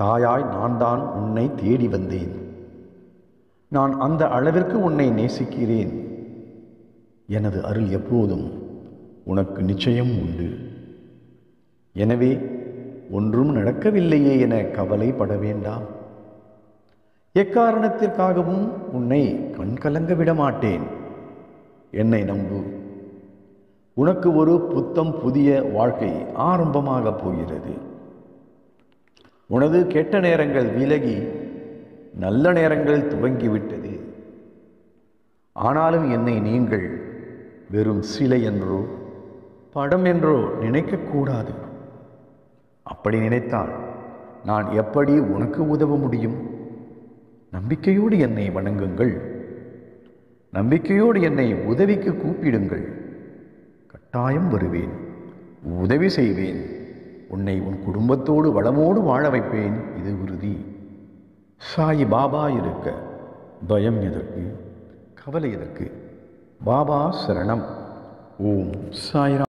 தாயாய் நான் தான் உன்னை தேடி வந்தேன் நான் அந்த அளவிற்கு உன்னை நேசிக்கிறேன் எனது அருள் எப்போதும் உனக்கு நிச்சயம் உண்டு எனவே ஒன்றும் நடக்கவில்லையே என கவலைப்பட வேண்டாம் எக்காரணத்திற்காகவும் உன்னை கண்கலங்க விட மாட்டேன் என்னை நம்பு உனக்கு ஒரு புத்தம் புதிய வாழ்க்கை ஆரம்பமாகப் போகிறது உனது கெட்ட நேரங்கள் விலகி நல்ல நேரங்கள் துவங்கிவிட்டது ஆனாலும் என்னை நீங்கள் வெறும் சிலை என்றோ படம் என்றோ நினைக்கக்கூடாது அப்படி நினைத்தால் நான் எப்படி உனக்கு உதவ முடியும் நம்பிக்கையோடு என்னை வணங்குங்கள் நம்பிக்கையோடு என்னை உதவிக்கு கூப்பிடுங்கள் கட்டாயம் வருவேன் உதவி செய்வேன் உன்னை உன் குடும்பத்தோடு வளமோடு வாழ வைப்பேன் இது உறுதி சாய் பாபா இருக்க பயம் எதற்கு கவலை எதற்கு பாபா சரணம் ஓம் சாய்ராம்